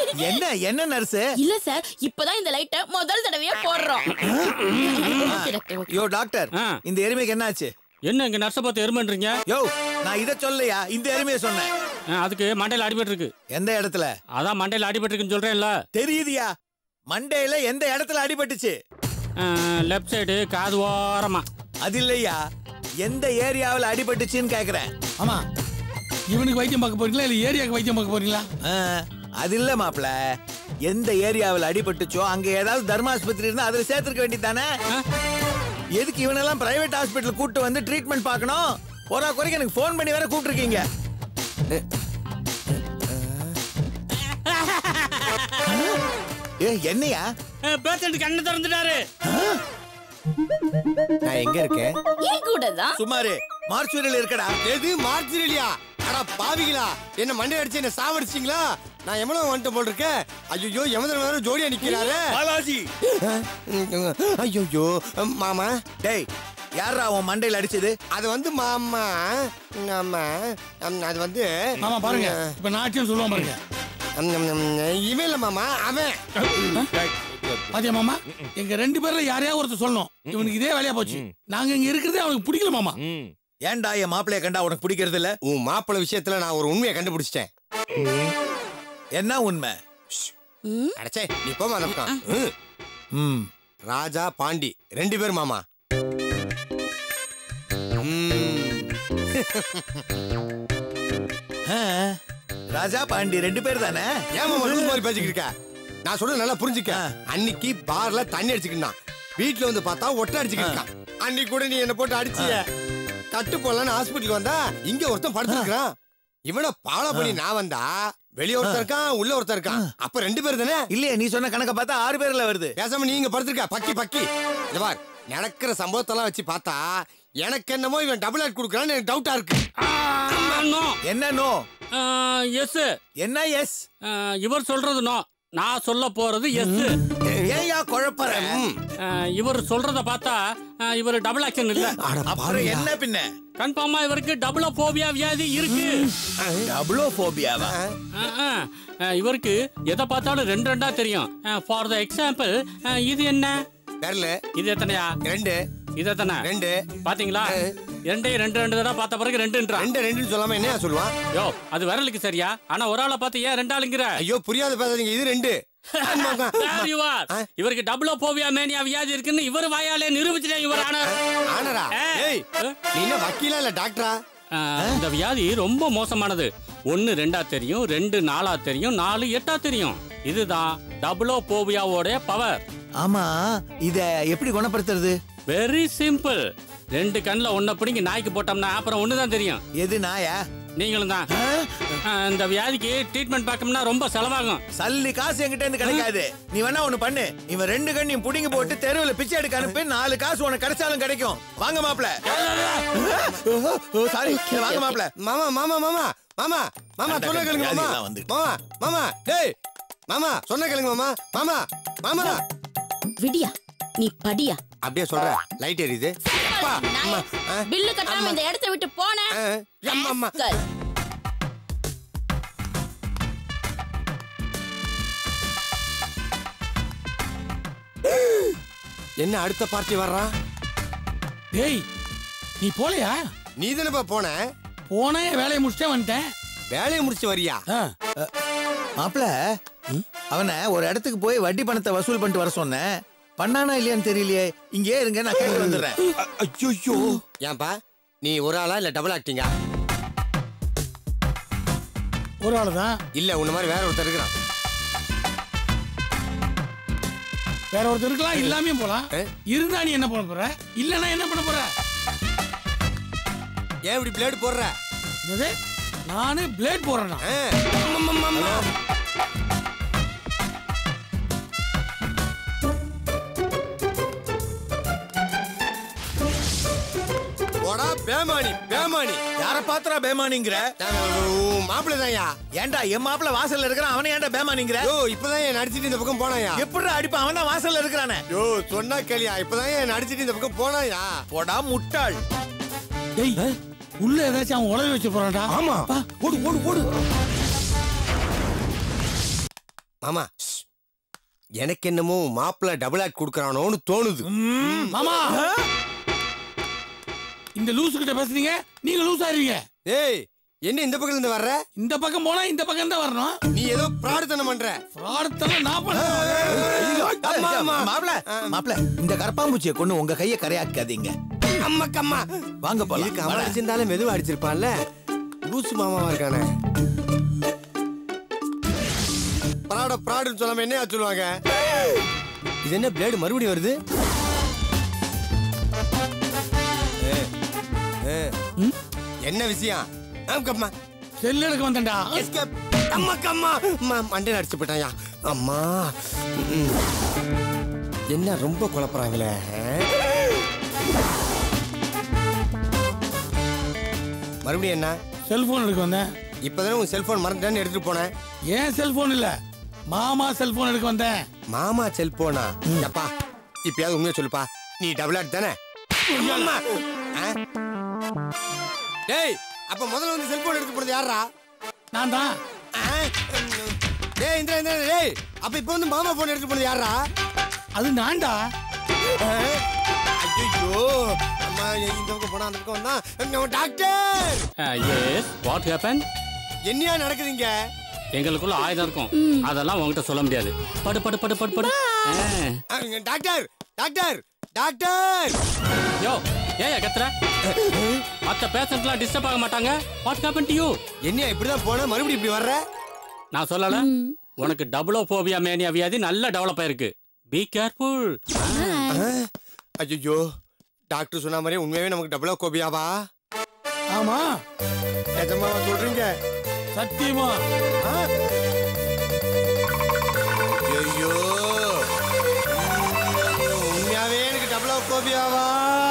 என்ன என்ன நர்ஸ் இல்ல சார் இப்பதான் இந்த லைட்ட முதல் தடவையா போடுறோம் ஓகே டாக்டர் ஓகே யோ டாக்டர் ஆ. இந்த எருமைக்கு என்னாச்சு என்ன இங்க நர்ஸை பார்த்து எருமன்றீங்க யோ நான் இத சொல்லலையா இந்த எருமையை சொன்னேன் ஆ, அதுக்கு மண்டையில அடிபட்டு இருக்கு எந்த இடத்துல அதான் மண்டையில அடிபட்டு இருக்குன்னு சொல்றேன்ல தெரியுதியா மண்டையில எந்த இடத்துல அடிபட்டுச்சு லெஃப்ட் சைடு காது ஓரமா அது இல்லையா எந்த ஏரியாவுல அடிபட்டுச்சுன்னு கேக்குறேன் ஆமா இவனுக்கு வைத்தியம் பார்க்க போறீங்களா இல்ல ஏரியாக்கு வைத்தியம் பார்க்க போறீங்களா ஆ, அது இல்ல மாப்ள எந்த ஏரியாவுல அடிபட்டுச்சோ அங்க ஏதாவது தர்மாஸ்பத்திரி இருந்தா அதுல சேர்த்திருக்க வேண்டியதானே எதுக்கு இவனெல்லாம் பிரைவேட் ஹாஸ்பிட்டல் கூட்டு வந்து ட்ரீட்மெண்ட் பார்க்கணும் ஒரு குறைக்கு எனக்கு ஃபோன் பண்ணி வேற கூப்பிட்டுருக்கீங்க ஏ என்னையா பேஷண்ட் கண்ணு திறந்துட்டாரு நான் எங்க இருக்கேன் ஏன் கூட தான் சுமாரு மார்ச்சுவரியில் இருக்கடா எது மார்ச்சிலியா அட பாவிகளா என்ன மண்டை அடிச்சு என்ன சாவடிச்சிங்களா நான் எவ்வளவு வந்துட்டு போல் இருக்கேன் ஐயோ எமதர் வேற ஜோடியா நிக்கிறாரு பாலாஜி ஐயோ மாமா டேய் யாரா உன் மண்டையில அடிச்சது அது வந்து மாமா ஆமா ம், அது வந்து ஆமா பாருங்க இப்ப நாட்டியம் சொல்லுவான் பாருங்க ம், ம், ம், இவன் இல்ல மாமா அவன் பாத்தியா மாமா எங்க ரெண்டு பேர்ல யாரையாவது ஒருத்தர் சொல்லணும் இவனுக்கு இதே வேலையா போச்சு நாங்க இங்க இருக்கிறதே அவனுக்கு பிடிக்கல மாமா ஏன்டா என் மாப்பிளைய கண்டா உனக்கு பிடிக்கிறது இல்ல உன் மாப்பிள்ளை விஷயத்துல நான் ஒரு உண்மையை கண்டுபிடிச்சிட்டேன் என்ன உண்மை அடச்சே நீ போமா அந்த பக்கம். ம். ம் ராஜா பாண்டி ரெண்டு பேர் மாமா ம். ஆ, ராஜா பாண்டி ரெண்டு பேர் தானே ஏன் மாமா லூஸ் மாதிரி பேசிக்கிட்டு இருக்க நான் சொல்றது நல்லா புரிஞ்சுக்க ஆ. அன்னைக்கு பார்ல தண்ணி அடிச்சுக்கிட்டான் வீட்ல வந்து பார்த்தா ஒட்டை அடிச்சுக்கிட்டு இருக்கான் அன்னைக்கு கூட நீ என்ன போட்டு அடிச்சிய கட்டு போடலான்னு ஹாஸ்பிட்டல் வந்தா இங்க ஒருத்தன் படுத்துருக்கான் இவனை ஃபாலோ பண்ணி நான் வந்தா வெளிய ஒருத்தன் இருக்கான் உள்ள ஒருத்தன் இருக்கான் அப்ப ரெண்டு பேர் தானே இல்லையே நீ சொன்ன கணக்க பார்த்தா ஆறு பேர்ல வருது பேசாம நீங்க படுத்திருக்க பக்கி பக்கி இந்த பார் நடக்கிற சம்பவத்தெல்லாம் வச்சு பார்த்தா எனக்கு என்னமோ இவன் டபுள் ஆட் கொடுக்குறான்னு எனக்கு டவுட்டா இருக்கு நோ என்ன நோ எஸ் என்ன எஸ் இவர் சொல்றது நோ நான் சொல்ல போறது எஸ் ஏயா குழப்பற இவர் சொல்றத பார்த்தா ஆ, இவர் டபுள் ஆக்ஷன் இல்ல அப்புறம் என்ன பின்ன கன்ஃபார்மா இவருக்கு டபுள் போபியா வியாதி இருக்கு டபுளோ போபியாவா ஆ, ஆ. ஆ, இவருக்கு எதை பார்த்தாலும் ரெண்டு ரெண்டா தெரியும் ஃபார் த எக்ஸாம்பிள் இது என்ன தெரியல இது எத்தனையா ரெண்டு இது எத்தனை ரெண்டு பாத்தீங்களா ரெண்டையும் ரெண்டு ரெண்டு தடவை பார்த்த பிறகு ரெண்டுன்றா ரெண்டு ரெண்டுன்னு சொல்லாம என்ன சொல்லுவான் யோ அது விரலுக்கு சரியா ஆனா ஒரு ஆளை பார்த்து ஏன் ரெண்டாளுங்கிற ஐயோ புரியாத பேசாதீங்க இது ரெண்டு ஆமாங்க. There you are. ஆ? இவருக்கு டபுளோ போவியா மேனியா வியாதி இருக்குன்னு இவர் வாயாலே நிரூபிச்சிட்டேன் இவர் ஆனா ஆனரா ஏய் நீ என்ன வக்கீலா இல்ல டாக்டரா இந்த வியாதி ரொம்ப மோசமானது ஒன்னு ரெண்டா தெரியும் ரெண்டு நாலா தெரியும் நாலு எட்டா தெரியும் இதுதான் டபுளோ போவியாவோட பவர் ஆமா இத எப்படி குணப்படுத்துறது வெரி சிம்பிள் ரெண்டு கண்ணில் ஒன்ன பிடிங்கி நாய்க்கு போட்டோம்னா அப்புறம் ஒன்று தான் தெரியும் எது நாயா நீங்களும் தான் இந்த வியாதிக்கு ட்ரீட்மெண்ட் பார்க்கணும்னா ரொம்ப செலவாகும் சல்லி காசு என்கிட்ட இருந்து கிடைக்காது நீ வேணா ஒண்ணு பண்ணு இவன் ரெண்டு கண்ணையும் புடிங்கி போட்டு தெருவுல பிச்சை எடுக்க அனுப்பி நாலு காசு உனக்கு கிடைச்சாலும் கிடைக்கும் வாங்க மாப்ள சாரி வாங்க மாப்ள மாமா மாமா மாமா மாமா மாமா அந்த சொன்ன கேளுங்க மாமா வியாதியெல்லாம் வந்துட்டு. மாமா மாமா டேய் மாமா சொன்ன கேளுங்க மாமா மாமா மாமா விடியா நீ படியா அப்படியே சொல்ற லைட் எரியுது அப்பா அம்மா ஆ, பில்லு கட்டாம இந்த இடத்தை விட்டு போன ஆ, அம்மா, அம்மா rascal. என்ன அடுத்த பார்ட்டி வர்றான் டேய் நீ போலையா நீ தானேப்பா போன போனே வேலையை முடிச்சுட்டே வந்துட்டேன் வேலையை முடிச்சு வரியா ஆ, மாப்ள அவனை ஒரு இடத்துக்கு போய் வட்டி பணத்தை வசூல் பண்ணிட்டு வர சொன்னேன் பண்ணானா இல்லையான்னு தெரியலையே இங்கே இருங்க நான் கேட்டு வந்துடுறேன் ஐயோ ஏன்பா நீ ஒரு ஆளா இல்ல டபுள் ஆக்டிங்கா ஒரு ஆளு தான் இல்ல உன்ன மாதிரி வேற ஒருத்தர் இருக்கிறான் வேற ஒருத்தர் இருக்கலாம் இல்லாமே போலாம் ஏ? இருந்தா நீ என்ன பண்ண போற இல்லனா என்ன பண்ண போற ஏன் இப்படி பிளேடு போடுற என்னது நானு பிளேட் போடுறேனா ஆ, அம்மா, அம்மா, அம்மா. போடா பேமானி பேமானி யார பாத்திரா பேமானிங்கிற மாப்பிள்ளை தான்யா ஏன்டா என் மாப்பிள வாசல்ல இருக்கிறான் அவனை ஏன்டா பேமானிங்கிற யோ இப்பதான் என் நடிச்சிட்டு இந்த பக்கம் போனாயா எப்படிடா அடிப்பான் அவன் தான் வாசல்ல இருக்கிறானே யோ சொன்னா கேளியா இப்பதான் என் நடிச்சிட்டு இந்த பக்கம் போனாயா போடா முட்டாள் டேய் உள்ள ஏதாச்சும் அவன் உழவி வச்சு போறான்டா ஆமா. ஓடு ஓடு ஓடு மாமா ஷ். எனக்கு என்னமோ மாப்பிள்ள டபுள் ஆக்ட் கொடுக்கறானோன்னு தோணுது மாமா இந்த லூசு கிட்ட பேசுறீங்க நீங்க லூஸ் ஆயிருவீங்க ஏய் என்ன இந்த பக்கத்துல இருந்து வர்ற இந்த பக்கம் போனா இந்த பக்கம் தான் வரணும் நீ ஏதோ பிரார்த்தனை பண்ற பிரார்த்தனை நான் பண்றேன் அம்மா, அம்மா. மாப்பிள மாப்பிள இந்த கரப்பாம்பூச்சியை கொண்டு உங்க கையை கரையாக்காதீங்க அம்மா கம்மா வாங்க போலாம் இதுக்கு அவன் வாடா. அடிச்சிருந்தாலும் மெதுவா அடிச்சிருப்பான்ல லூசு மாமாவா இருக்கானே பிராட பிராடுன்னு சொல்லாம என்னையா சொல்லுவாங்க இது என்ன பிளேடு மறுபடியும் வருது ஏ, ஏ. என்ன விஷயம் ஆம்கம்மா செல் எடுக்க வந்தேன்டா எஸ்கேப் அம்மா கம்மா அம்மா மண்டையில அடிச்சு போட்டாயா அம்மா ம். என்ன ரொம்ப குழப்புறாங்களே மறுபடியும் என்ன செல்போன் எடுக்க வந்தேன் இப்பதானே உன் செல்போன் மறந்துட்டேன்னு எடுத்துட்டு போனேன் ஏன் செல்போன் இல்ல மாமா செல்போன் எடுக்க வந்தேன் மாமா செல்போனா அப்பா இப்பயாவது உண்மையை சொல்லுப்பா நீ டபுள் ஆட் தானே அம்மா. ஆ? டேய் அப்ப முதல்ல வந்து செல்போன் எடுத்து போனது யாரா நான் தான் ஆ? டேய் இந்த இந்த டேய் அப்ப இப்ப வந்து மாமா போன் எடுத்து போனது யாரா அது நான்டா ஐயோ அம்மா இந்த பக்கம் போனா அந்த பக்கம் வந்தா நம்ம டாக்டர் எஸ் வாட் ஹேப்பன் என்னையா நடக்குதுங்க எங்களுக்குள்ள ஆயுதம் இருக்கும் அதெல்லாம் உங்ககிட்ட சொல்ல முடியாது படு படு படு படு படு ஆ. டாக்டர் டாக்டர் டாக்டர் யோ ஏன் கத்துற மத்த பேஷண்ட்லாம் டிஸ்டர்ப் ஆக மாட்டாங்க வாட் ஹேப்பன் டு யூ என்னையா இப்படிதான் போன மறுபடியும் இப்படி வர்ற நான் சொல்லல உனக்கு டபுளோ போபியா மேனியா வியாதி நல்லா டெவலப் ஆயிருக்கு பி கேர்ஃபுல் ஐயோ டாக்டர் சொன்ன மாதிரியே உண்மையாவே நமக்கு டபுளா கோபியாவா ஆமா நிஜமாவா சொல்றீங்க சத்தியமா ஆ? ஐயோ உண்மையாவே எனக்கு டபுளா கோபியாவா